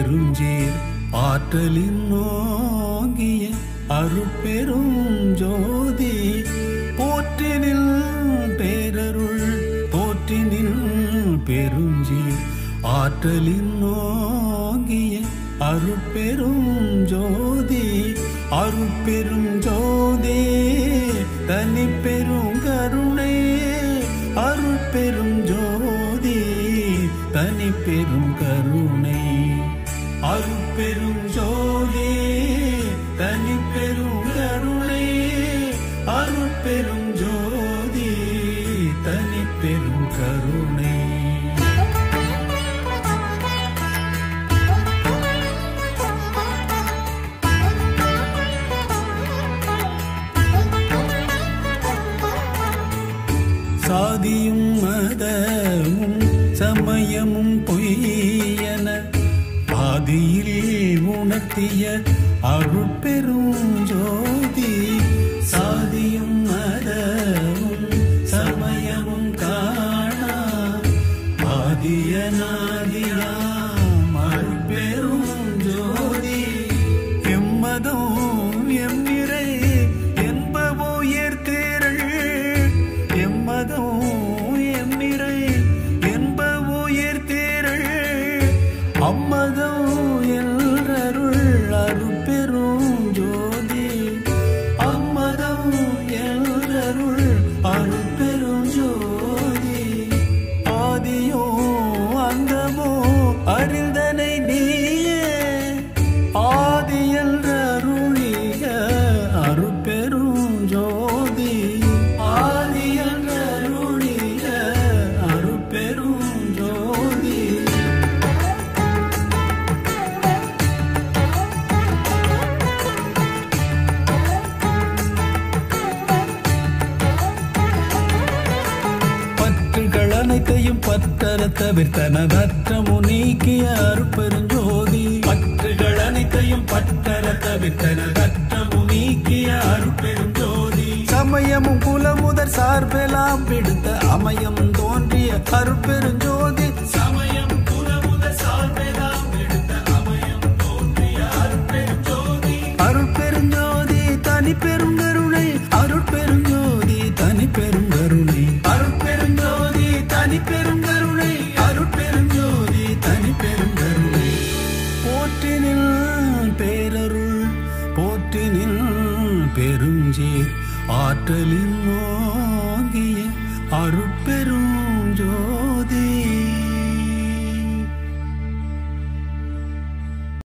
பெருஞ்சீர் ஆற்றலின் நோங்கிய அருட்பெரும் ஜோதி போற்றினில் பேரருள் போற்றினில் பெருஞ்சீர் ஆற்றலின் நோங்கிய அருட்பெரும் ஜோதி அருட்பெரும் ஜோதி தனி பெரும் கருணை அருட்பெரும் ஜோதி தனி பெரும் கருணை அருட்பெரும் ஜோதி தனி பெரும் கருணை அருட்பெரும் ஜோதி தனி பெரும் கருணை சாதியும் மதமும் சமயமும் பொய்யன பாதியில் உணர்த்திய அருட்பெரும் ஜோதி சாதியும் மதமும் சமயமும் காணா பாதிய நாதியாம் அருட்பெரும் ஜோதி எம்மதம் எம்மிரை என்பவோ ஏற்தேரள் எம்மதம் எம்மிரை என்பவோ ஏற்தேரள் அம்மதம் எல்ரருள் அருட்பெரும் ஜோதி அம்மதம் எல்ரருள் அருட்பெரும் ஜோதி ஆதியோ அந்தமோ அறிந்தனை நீயே ஆதி என்ற அருளிய அருட்பெரும் ஜோதி ஆதி என்ற அருளிய அருட்பெரும் ஜோதி பற்றுகள் அனைத்தையும் பற்றற தவிர்த்தனதற்றமு நீக்கிய அருட்பெருஞ்சோதி பற்றுகள் அனைத்தையும் பற்றற தவிர்த்தனதற்றமு நீக்கிய அருட்பெருஞ்சோதி சமயமும் குலமுதற் சார்பெல்லாம் பிடித்த அமயம் தோன்றிய அருட்பெருஞ்சோதி சமயம் குலமுதற் சார்பெல்லாம் பிடித்த அமயம் தோன்றிய அருட்பெருஞ்சோதி அருட்பெருஞ்சோதி தனி பெருங்கருணை அருட்பெருஞ்சோதி தனி பெருங்கருணை அருட்பெருஞ்சோதி தனி பெருங்கருணை அருட்பெருஞ்சோதி தனி பெருங்கருணை போற்றினில் பேரருள் போற்றினில் பெருஞ்சீர் ஆற்றலின் நோங்கிய அருட்பெரும் ஜோ